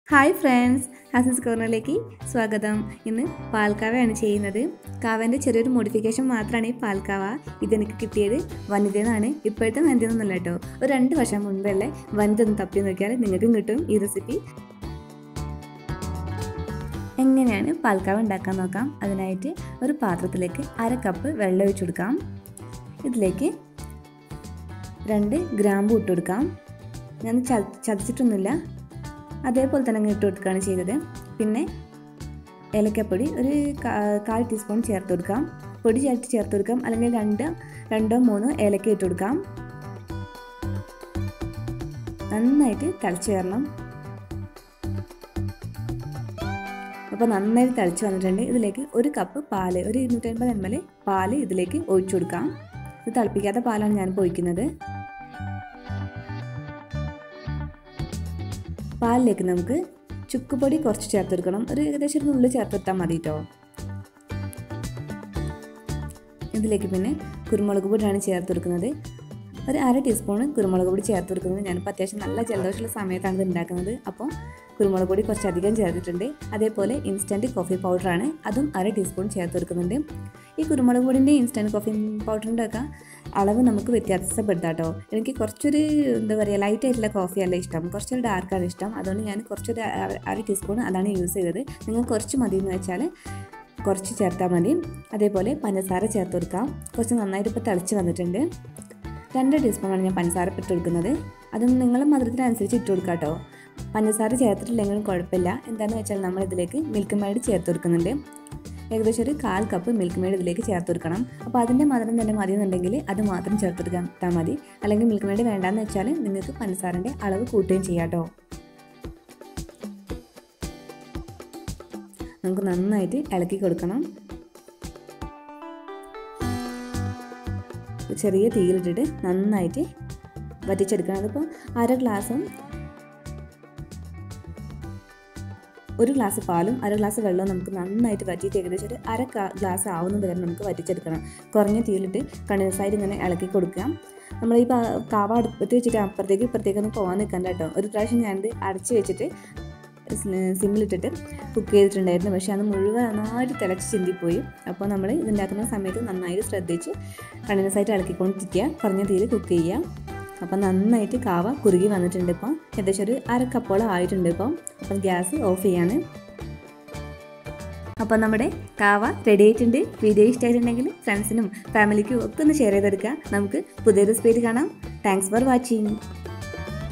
hi friends ഹാസിസ് കോർണറിലേക്ക് സ്വാഗതം ഇന്ന് പാൽക്കാവയാണ് ചെയ്യുന്നത് കാവൻ്റെ ചെറിയൊരു മോഡിഫിക്കേഷൻ മാത്രമാണ് ഈ പാൽക്കാവ ഇതെനിക്ക് കിട്ടിയത് വനിതയിൽ നിന്നാണ് ഇപ്പോഴത്തെ വനിതയിൽ നിന്നല്ല കേട്ടോ ഒരു രണ്ട് വർഷം മുൻപല്ലേ വനിത ഒന്ന് തപ്പി നോക്കിയാൽ നിങ്ങൾക്കും കിട്ടും ഈ റെസിപ്പി എങ്ങനെയാണ് പാൽക്കാവ ഉണ്ടാക്കാൻ നോക്കാം അതിനായിട്ട് ഒരു പാത്രത്തിലേക്ക് അര കപ്പ് വെള്ളം ഒഴിച്ചു കൊടുക്കാം ഇതിലേക്ക് രണ്ട് ഗ്രാമ്പു ഇട്ട് കൊടുക്കാം ഞാൻ ചത ചതച്ചിട്ടൊന്നുമില്ല അതേപോലെ തന്നെ അങ്ങ് ഇട്ട് കൊടുക്കുകയാണ് ചെയ്തത് പിന്നെ ഏലക്കപ്പൊടി ഒരു കാൽ ടീസ്പൂൺ ചേർത്ത് കൊടുക്കാം പൊടി ചേർത്ത് ചേർത്ത് കൊടുക്കാം അല്ലെങ്കിൽ രണ്ട് രണ്ടോ മൂന്നോ ഏലക്ക ഇട്ട് കൊടുക്കാം നന്നായിട്ട് തിളച്ച് വരണം അപ്പോൾ നന്നായിട്ട് തിളച്ച് വന്നിട്ടുണ്ട് ഇതിലേക്ക് ഒരു കപ്പ് പാല് ഒരു ഇരുന്നൂറ്റൻപത് എം എൽ പാല് ഇതിലേക്ക് ഒഴിച്ചു കൊടുക്കാം ഇത് തിളപ്പിക്കാത്ത പാലാണ് ഞാനിപ്പോൾ ഒഴിക്കുന്നത് പാലിലേക്ക് നമുക്ക് ചുക്കുപൊടി കുറച്ച് ചേർത്ത് കൊടുക്കണം ഒരു ഏകദേശം ഒരു നുള്ളിൽ ചേർത്തിട്ടാൽ മതി കേട്ടോ ഇതിലേക്ക് പിന്നെ കുരുമുളക് പൊടിയാണ് ചേർത്ത് കൊടുക്കുന്നത് ഒരു അര ടീസ്പൂൺ കുരുമുളക് പൊടി ചേർത്ത് കൊടുക്കുന്നത് ഞാനിപ്പോൾ അത്യാവശ്യം നല്ല ജലദോഷമുള്ള സമയത്താണ് ഇത് ഉണ്ടാക്കുന്നത് അപ്പോൾ കുരുമുളക് പൊടി കുറച്ച് അധികം ചേർത്തിട്ടുണ്ട് അതേപോലെ ഇൻസ്റ്റൻറ്റ് കോഫി പൗഡറാണ് അതും അര ടീസ്പൂൺ ചേർത്ത് കൊടുക്കുന്നുണ്ട് ഈ കുരുമുളക് പൊടിൻ്റെ ഇൻസ്റ്റൻറ്റ് കോഫി പൗഡറിൻ്റെ ഒക്കെ അളവ് നമുക്ക് വ്യത്യാസപ്പെടുത്താം കേട്ടോ എനിക്ക് കുറച്ചൊരു എന്താ പറയുക ലൈറ്റ് ആയിട്ടുള്ള കോഫിയല്ല ഇഷ്ടം കുറച്ചൊരു ഡാർക്കാണ് ഇഷ്ടം അതുകൊണ്ട് ഞാൻ കുറച്ചൊരു അര ടീസ്പൂൺ അതാണ് യൂസ് ചെയ്തത് നിങ്ങൾ കുറച്ച് മതി എന്ന് വെച്ചാൽ കുറച്ച് ചേർത്താൽ മതി അതേപോലെ പഞ്ചസാര ചേർത്ത് കൊടുക്കാം കുറച്ച് നന്നായിട്ട് ഇപ്പോൾ തിളച്ച് വന്നിട്ടുണ്ട് രണ്ട് ടീസ്പൂണാണ് ഞാൻ പഞ്ചസാര ഇട്ട് കൊടുക്കുന്നത് അത് നിങ്ങൾ മധുരത്തിനനുസരിച്ച് ഇട്ട് കൊടുക്കാം കേട്ടോ പഞ്ചസാര ചേർത്തിട്ടില്ലെങ്കിലും കുഴപ്പമില്ല എന്താണെന്ന് വെച്ചാൽ നമ്മൾ ഇതിലേക്ക് മിൽക്ക് മെയ്ഡ് ചേർത്ത് കൊടുക്കുന്നുണ്ട് ഏകദേശം ഒരു കാൽ കപ്പ് മിൽക്ക് മെയ്ഡ് ഇതിലേക്ക് ചേർത്ത് കൊടുക്കണം അപ്പോൾ അതിൻ്റെ മധുരം തന്നെ മതി എന്നുണ്ടെങ്കിൽ അത് മാത്രം ചേർത്ത് കൊടുക്കാൻ മതി അല്ലെങ്കിൽ മിൽക്ക് മെയ്ഡ് വേണ്ടാന്ന് വെച്ചാൽ നിങ്ങൾക്ക് പഞ്ചസാരൻ്റെ അളവ് കൂട്ടുകയും ചെയ്യാം കേട്ടോ നമുക്ക് നന്നായിട്ട് ഇളക്കി കൊടുക്കണം ചെറിയ തീയിലിട്ടിട്ട് നന്നായിട്ട് വറ്റിച്ചെടുക്കണം അതിപ്പോൾ അര ഗ്ലാസും ഒരു ഗ്ലാസ് പാലും അര ഗ്ലാസ് വെള്ളവും നമുക്ക് നന്നായിട്ട് വറ്റിയിട്ട് ഏകദേശം ഒരു അര ഗ്ലാസ് ആവുന്നത് വരെ നമുക്ക് വറ്റിച്ചെടുക്കണം കുറഞ്ഞ തീയിലിട്ട് കണ്ടിന്യൂസായിട്ട് ഇങ്ങനെ ഇളക്കി കൊടുക്കുക നമ്മൾ ഈ കാവ അടുപ്പത്ത് വെച്ചിട്ട് അപ്പുറത്തേക്ക് ഇപ്പുറത്തേക്കൊന്നും പോകാൻ നിൽക്കണ്ട കേട്ടോ ഒരു പ്രാവശ്യം ഞാനിത് അടച്ച് വെച്ചിട്ട് സിമ്മിലിട്ടിട്ട് കുക്ക് ചെയ്തിട്ടുണ്ടായിരുന്നു പക്ഷേ അത് മുഴുവൻ നന്നായിട്ട് തിളച്ച് ചിന്തിപ്പോയി അപ്പോൾ നമ്മൾ ഇതുണ്ടാക്കുന്ന സമയത്ത് നന്നായിട്ട് ശ്രദ്ധിച്ച് കണ്ടിന്യൂസ് ആയിട്ട് ഇളക്കിക്കൊണ്ടിരിക്കുക കുറഞ്ഞ തീയിൽ കുക്ക് ചെയ്യുക അപ്പം നന്നായിട്ട് കാവ കുറുകി വന്നിട്ടുണ്ട് ഇപ്പം ഏകദേശം ഒരു അര കപ്പോളം ആയിട്ടുണ്ട് ഇപ്പം അപ്പം ഗ്യാസ് ഓഫ് ചെയ്യാണ് അപ്പോൾ നമ്മുടെ കാവ റെഡി ആയിട്ടുണ്ട് വീഡിയോ ഇഷ്ടമായിട്ടുണ്ടെങ്കിൽ ഫ്രണ്ട്സിനും ഫാമിലിക്കും ഒക്കെ ഒന്ന് ഷെയർ ചെയ്തെടുക്കുക നമുക്ക് പുതിയ റെസിപ്പി കാണാം താങ്ക്സ് ഫോർ വാച്ചിങ്